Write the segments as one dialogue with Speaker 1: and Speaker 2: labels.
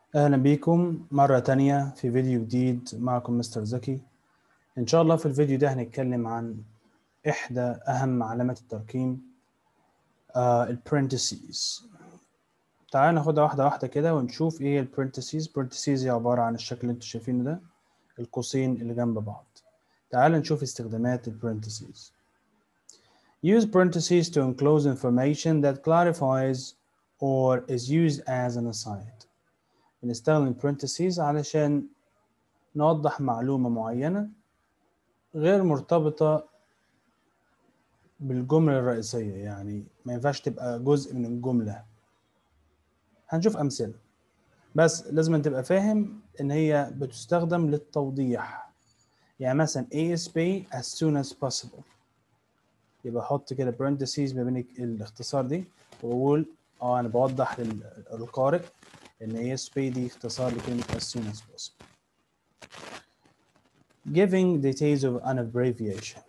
Speaker 1: أهلا بيكم مرة تانية في فيديو جديد معكم مستر زكي إن شاء الله في الفيديو ده هنتكلم عن إحدى أهم علامات الترقيم آه البرنتسيز تعال ناخدها واحدة واحدة كده ونشوف إيه البرنتسيز برنتسيز هي عبارة عن الشكل اللي انتوا شايفينه ده القوسين اللي جنب بعض تعال نشوف استخدامات البرنتسيز Use parentheses to enclose information that clarifies or is used as an aside. بنستخدم parentheses علشان نوضح معلومة معينة غير مرتبطة بالجملة الرئيسية يعني ما ينفعش تبقى جزء من الجملة هنشوف أمثلة بس لازم تبقى فاهم إن هي بتستخدم للتوضيح يعني مثلا ASP as soon as possible يبقى احط كده parentheses ما بين الاختصار دي واقول اه انا بوضح للقارئ ان ASP دي اختصار لكلمة as soon as possible. Giving details of an abbreviation.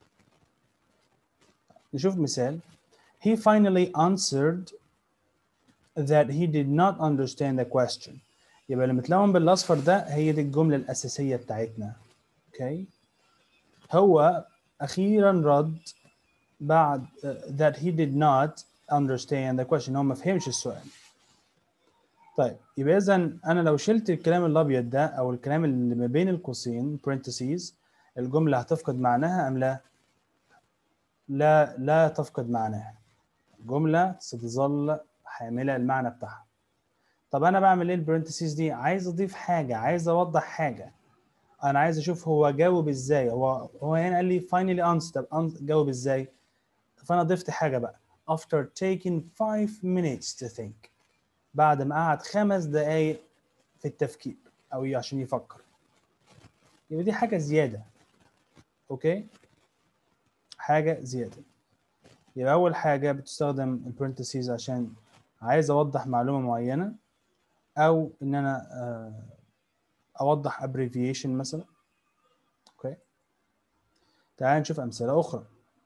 Speaker 1: نشوف مثال. He finally answered that he did not understand the question. يبقى اللي متلون بالاصفر ده هي دي الجملة الأساسية بتاعتنا. اوكي؟ okay. هو أخيرا رد بعد uh, that he did not understand the question هو ما فهمش السؤال طيب يبقى اذا انا لو شلت الكلام الابيض ده او الكلام اللي ما بين القوسين parentheses الجمله هتفقد معناها ام لا لا لا تفقد معناها الجمله ستظل حامله المعنى بتاعها طب انا بعمل ايه البرنتسيز دي عايز اضيف حاجه عايز اوضح حاجه انا عايز اشوف هو جاوب ازاي هو هو هنا قال لي finally answer طب جاوب ازاي فانا ضفت حاجه بقى after taking five minutes to think بعد ما قعد خمس دقايق في التفكير او عشان يفكر يبقى دي حاجه زياده اوكي حاجه زياده يبقى اول حاجه بتستخدم البرنتسيز عشان عايز اوضح معلومه معينه او ان انا اوضح abbreviation مثلا اوكي تعال نشوف امثله اخرى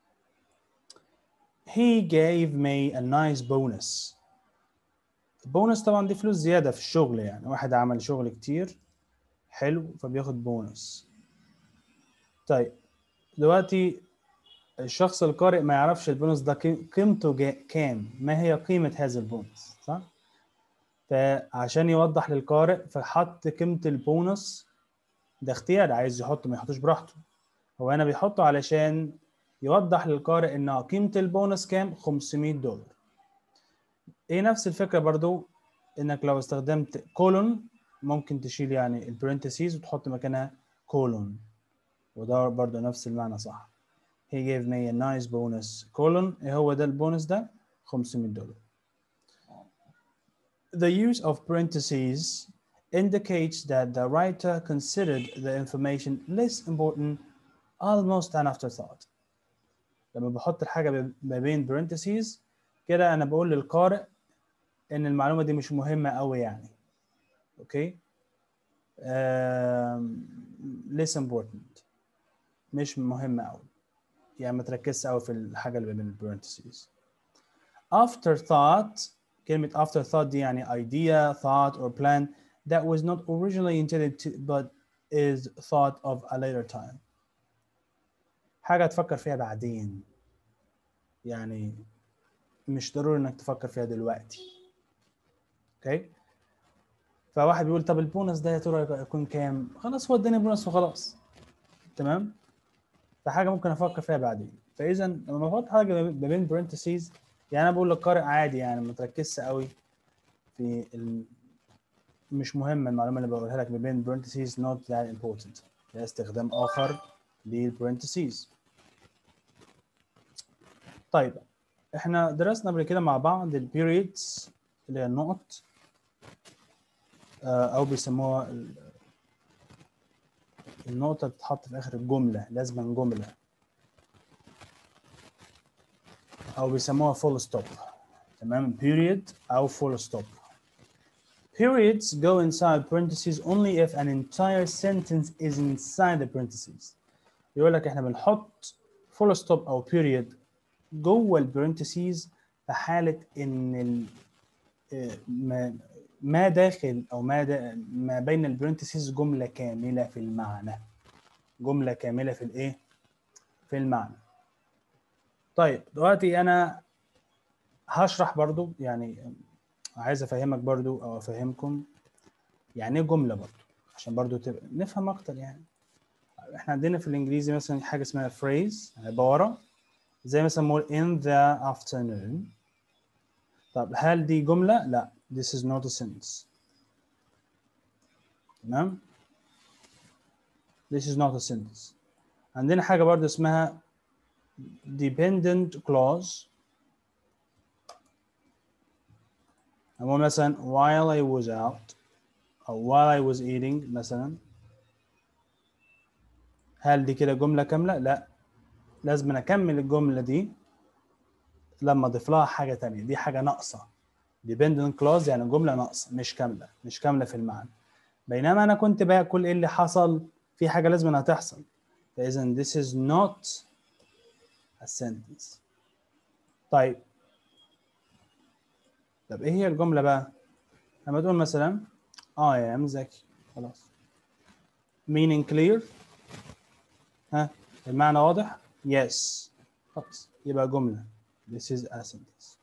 Speaker 1: He gave me a nice bonus. البونس طبعا دي فلوس زيادة في الشغل يعني واحد عمل شغل كتير حلو فبياخد بونس. طيب دلوقتي الشخص القارئ ما يعرفش البونس ده قيمته كام؟ ما هي قيمة هذا البونس؟ صح؟ فعشان يوضح للقارئ فحط قيمة البونس ده اختيار عايز يحطه ما يحطوش براحته. هو هنا بيحطه علشان يوضح للقارئ ان قيمه البونص كام 500 دولار ايه نفس الفكره برضو انك لو استخدمت كولون ممكن تشيل يعني البرنتسيز وتحط مكانها كولون وده برضو نفس المعنى صح he gave me a nice bonus كولون ايه هو ده البونص ده 500 دولار the use of parentheses indicates that the writer considered the information less important almost an afterthought لما بحط الحاجه ما بين parentheses كده انا بقول للقارئ ان المعلومه دي مش مهمه قوي يعني اوكي um, less important مش مهمه قوي يعني ما تركزش قوي في الحاجه اللي بين parentheses after thought كلمه after thought دي يعني idea thought or plan that was not originally intended to but is thought of a later time حاجة تفكر فيها بعدين يعني مش ضروري انك تفكر فيها دلوقتي اوكي فواحد بيقول طب البونص ده يا ترى يكون كام خلاص هو اداني بونص وخلاص تمام فحاجه ممكن افكر فيها بعدين فاذا لما بحط حاجه ما بين برنتسيز يعني انا بقول للقارئ عادي يعني ما تركزش قوي في ال... مش مهم المعلومه اللي بقولها لك ما بين برنتسيز not that important ده استخدام اخر للبرنتسيز طيب احنا درسنا قبل كده مع بعض البيريدز اللي هي النقط او بيسموها النقطة بتتحط في آخر الجملة لازما جملة أو بيسموها فول ستوب تمام period أو full stop periods go inside parentheses only if an entire sentence is inside the parentheses يقول لك احنا بنحط full stop أو period جوه البرنتسيز في حالة إن ال ما داخل او ما دا ما بين البرنتسيز جمله كامله في المعنى جمله كامله في الايه في المعنى طيب دلوقتي انا هشرح برضو يعني عايز افهمك برضو او افهمكم يعني ايه جمله برضو عشان برضو تبقى نفهم اكتر يعني احنا عندنا في الانجليزي مثلا حاجه اسمها phrase عباره زي مثلا نقول in the afternoon طب هل دي جمله لا this is not a sentence تمام this is not a sentence عندنا حاجه برضو اسمها dependent clause أقول مثلا while I was out أو while I was eating مثلا هل دي كده جملة كاملة؟ لا لازم أنا أكمل الجملة دي لما أضيف لها حاجة تانية دي حاجة ناقصة dependent clause يعني جملة ناقصة مش كاملة مش كاملة في المعنى بينما أنا كنت باكل إيه اللي حصل في حاجة لازم أنها تحصل فإذا this is not a sentence طيب طب ايه هي الجمله بقى لما تقول مثلا I am ذكي خلاص meaning clear ها المعنى واضح yes خلاص يبقى جمله this is a sentence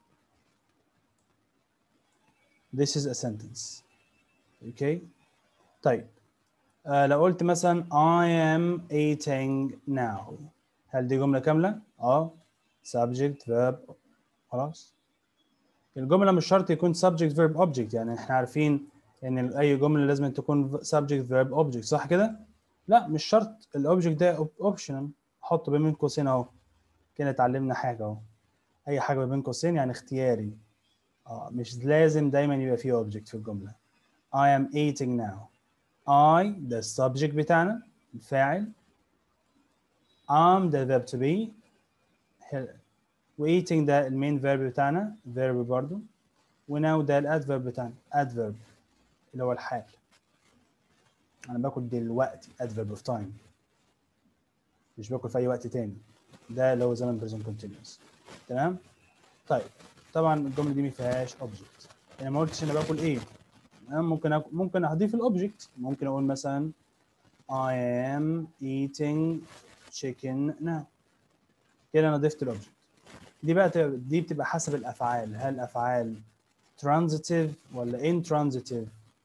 Speaker 1: this is a sentence okay طيب آه لو قلت مثلا I am eating now هل دي جمله كامله اه subject verb خلاص الجمله مش شرط يكون subject verb object يعني احنا عارفين ان اي جمله لازم تكون subject verb object صح كده لا مش شرط الاوبجكت ده optional حطه بين قوسين اهو كده اتعلمنا حاجه اهو اي حاجه بين قوسين يعني اختياري اه مش لازم دايما يبقى فيه object في الجمله I am eating now I ده subject بتاعنا الفاعل am ده verb to be و eating ده المين فيرب بتاعنا verb برضو وناو ده الادفيرب بتاعنا adverb اللي هو الحال انا باكل دلوقتي adverb of time مش باكل في اي وقت تاني ده اللي هو زمن present continuous تمام طيب طبعا الجمله دي ما فيهاش object انا ما قلتش انا باكل ايه انا ممكن أك... ممكن اضيف الاوبجكت ممكن اقول مثلا I am eating chicken now كده انا ضفت الاوبجكت دي بقى تبقى دي بتبقى حسب الافعال هل افعال transitive ولا intransitive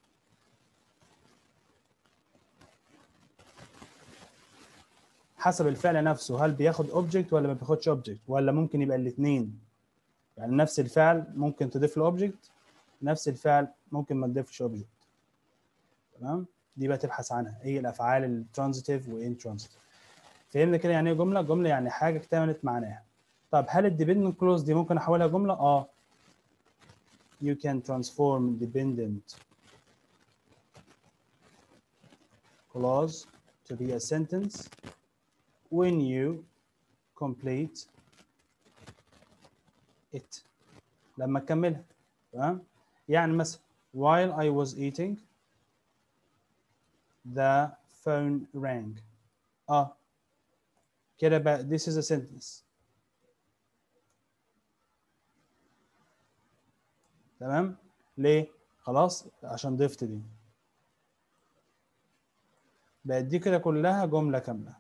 Speaker 1: حسب الفعل نفسه هل بياخد object ولا ما بياخدش object ولا ممكن يبقى الاثنين يعني نفس الفعل ممكن تضيف له object نفس الفعل ممكن ما تضيفش object تمام دي بقى تبحث عنها ايه الافعال الترانزيتيف والانترانزيتيف فهمنا كده يعني ايه جمله جمله يعني حاجه اكتملت معناها طب هل الديبندنت كلوز دي ممكن احولها جمله اه you can transform dependent clause to be a sentence when you complete it لما تكملها تمام يعني مثلا while I was eating the phone rang اه كده بقى this is a sentence تمام ليه خلاص عشان ضفت دي بقت دي كده كلها جمله كامله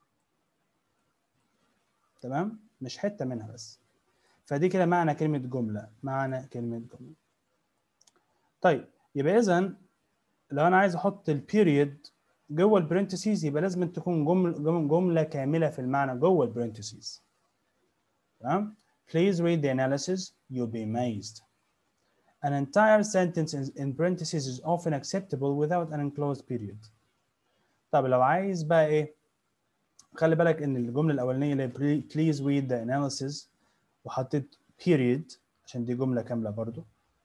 Speaker 1: تمام مش حته منها بس فدي كده معنى كلمه جمله معنى كلمه جمله طيب يبقى اذا لو انا عايز احط البيريد جوه البرنتسيز يبقى لازم تكون جمله جمله كامله في المعنى جوه البرنتسيز تمام please read the analysis you'll be amazed An entire sentence in parentheses is often acceptable without an enclosed period. طب لو عايز بقى ايه؟ خلي بالك ان الجمله الاولانيه اللي please read the analysis وحطيت period عشان دي جمله كامله برضو.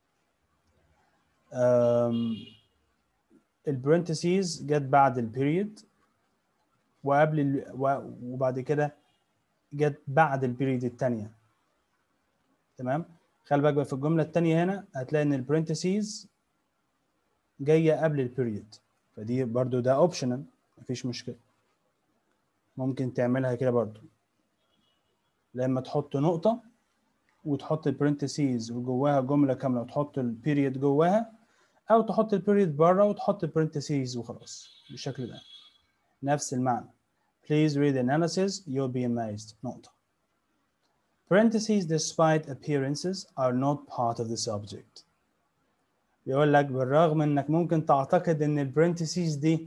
Speaker 1: البرنتسيز جت بعد البيريد وقبل ال... وبعد كده جت بعد البيريد الثانيه تمام خلي بالك بقى في الجمله الثانيه هنا هتلاقي ان البرنتسيز جايه قبل البيريد فدي برضو ده اوبشنال مفيش مشكله ممكن تعملها كده برضو لما تحط نقطه وتحط البرنتسيز وجواها جمله كامله وتحط البيريد جواها او تحط البيريد بره وتحط البرنتسيز وخلاص بالشكل ده نفس المعنى please read the analysis you'll be amazed نقطة parentheses despite appearances are not part of the subject بيقول لك بالرغم انك ممكن تعتقد ان البرنتسيز دي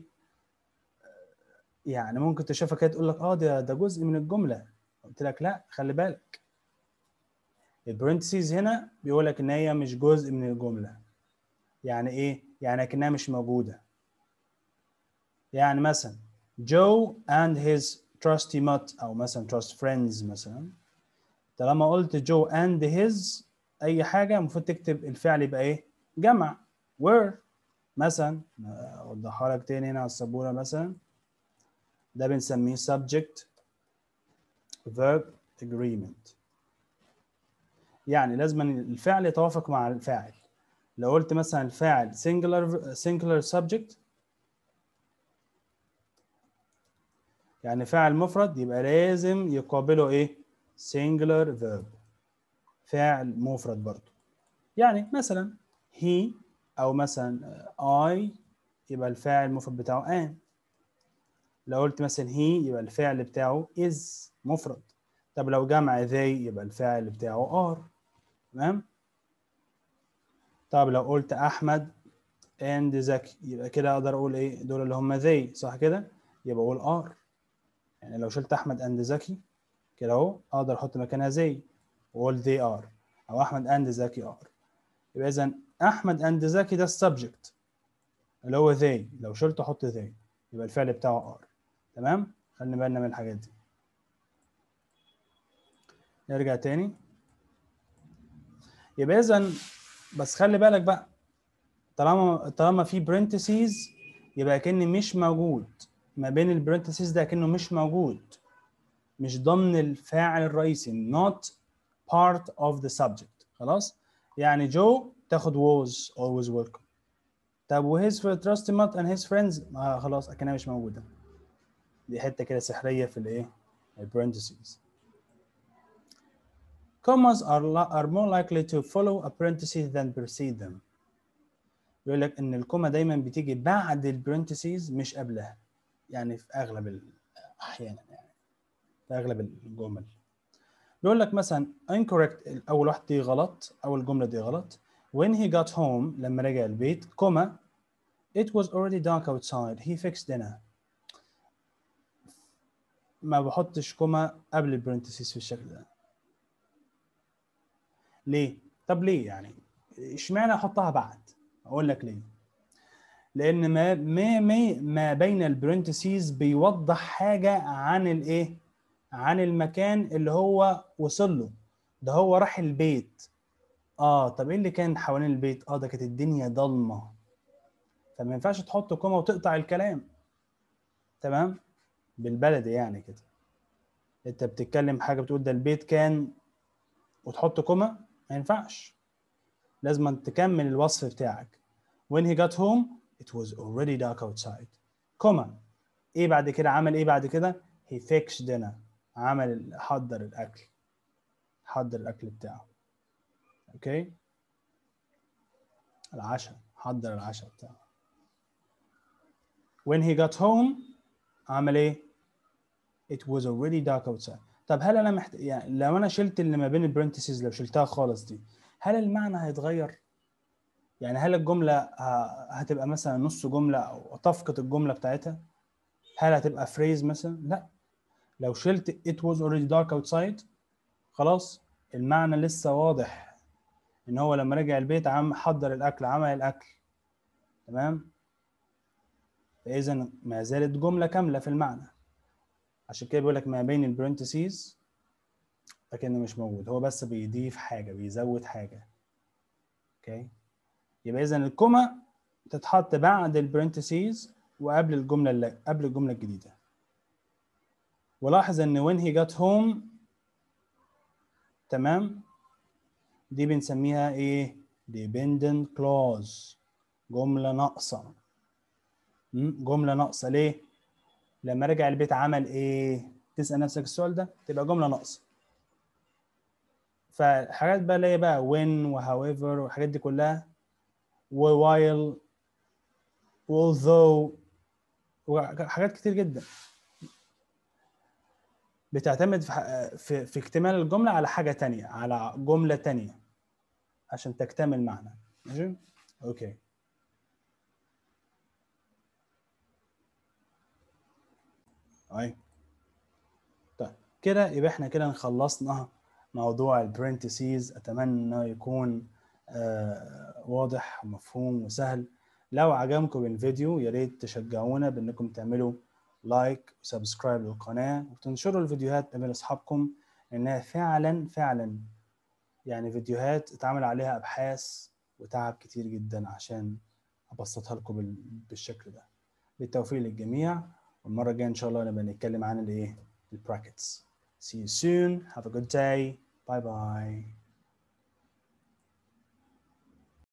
Speaker 1: يعني ممكن تشوفها كده تقول لك اه ده ده جزء من الجمله قلت لك لا خلي بالك البرنتسيز هنا بيقول لك ان هي مش جزء من الجمله يعني ايه يعني اكنها مش موجوده يعني مثلا جو and his trusty mutt او مثلا trust friends مثلا طالما قلت جو and his اي حاجه المفروض تكتب الفعل يبقى ايه جمع were مثلا اوضحها لك تاني هنا على السبوره مثلا ده بنسميه subject verb agreement يعني لازم الفعل يتوافق مع الفاعل لو قلت مثلا الفاعل singular singular subject يعني فاعل مفرد يبقى لازم يقابله ايه singular verb فاعل مفرد برضه يعني مثلا he او مثلا I يبقى الفاعل المفرد بتاعه an لو قلت مثلا he يبقى الفعل بتاعه is مفرد طب لو جمع they يبقى الفعل بتاعه are تمام طب لو قلت احمد and زكي يبقى كده اقدر اقول ايه دول اللي هم they صح كده يبقى اقول are يعني لو شلت احمد and زكي كده اهو اقدر احط مكانها they واقول they are او احمد and زكي are يبقى اذا احمد and زكي ده السبجكت اللي هو they لو شلته احط they يبقى الفعل بتاعه are تمام خلي بالنا من الحاجات دي نرجع تاني يبقى اذا بس خلي بالك بقى طالما طالما في برنتسيز يبقى كأن مش موجود ما بين البرنتسيز ده كأنه مش موجود مش ضمن الفاعل الرئيسي not part of the subject خلاص يعني جو تاخد was always welcome طب و his trusty mutt and his friends آه خلاص اكنها مش موجوده دي حته كده سحريه في الايه البرنتسيز commas are, are more likely to follow a parenthesis than precede them بيقول لك ان الكوما دايما بتيجي بعد البرنتسيز مش قبلها يعني في اغلب احيانا يعني في اغلب الجمل بيقول لك مثلا incorrect اول واحده دي غلط اول جمله دي غلط when he got home لما رجع البيت كوما it was already dark outside he fixed dinner ما بحطش كوما قبل البرنتسيز في الشكل ده ليه طب ليه يعني اشمعنى احطها بعد اقول لك ليه لان ما ما ما, ما بين البرنتسيز بيوضح حاجه عن الايه عن المكان اللي هو وصل له ده هو راح البيت اه طب ايه اللي كان حوالين البيت اه ده كانت الدنيا ضلمه فما ينفعش تحط كوما وتقطع الكلام تمام بالبلدي يعني كده انت بتتكلم حاجه بتقول ده البيت كان وتحط كوما ما ينفعش لازم تكمل الوصف بتاعك when he got home it was already dark outside كوما ايه بعد كده عمل ايه بعد كده he fixed dinner عمل حضر الاكل حضر الاكل بتاعه اوكي العشاء حضر العشاء بتاعه when he got home عمل ايه it was already dark outside طب هل انا محتاج يعني لو انا شلت اللي ما بين البرنتسيز لو شلتها خالص دي هل المعنى هيتغير يعني هل الجمله هتبقى مثلا نص جمله او تفقد الجمله بتاعتها هل هتبقى فريز مثلا لا لو شلت it was already dark outside خلاص المعنى لسه واضح ان هو لما رجع البيت عم حضر الاكل عمل الاكل تمام فاذا ما زالت جمله كامله في المعنى عشان كده بيقول لك ما بين البرنتسيز لكنه مش موجود هو بس بيضيف حاجه بيزود حاجه اوكي يبقى اذا الكوما تتحط بعد البرنتسيز وقبل الجمله اللي قبل الجمله الجديده ولاحظ ان when he got home تمام دي بنسميها ايه dependent clause جمله ناقصه جمله ناقصه ليه لما رجع البيت عمل ايه تسال نفسك السؤال ده تبقى جمله ناقصه فالحاجات بقى اللي هي بقى when وهاويفر والحاجات دي كلها و while although وحاجات كتير جدا بتعتمد في, ح- في في اكتمال الجملة على حاجة تانية على جملة تانية عشان تكتمل معنى ماشي؟ اوكي اي طيب كده يبقى احنا كده خلصنا موضوع البرنتسيز اتمنى انه يكون آه واضح ومفهوم وسهل لو عجبكم الفيديو يا ريت تشجعونا بانكم تعملوا لايك وسبسكرايب للقناه وتنشروا الفيديوهات بين اصحابكم لانها فعلا فعلا يعني فيديوهات اتعمل عليها ابحاث وتعب كتير جدا عشان ابسطها لكم بال- بالشكل ده بالتوفيق للجميع والمره الجايه ان شاء الله نبقى نتكلم عن الايه البراكتس see you soon have a good day bye bye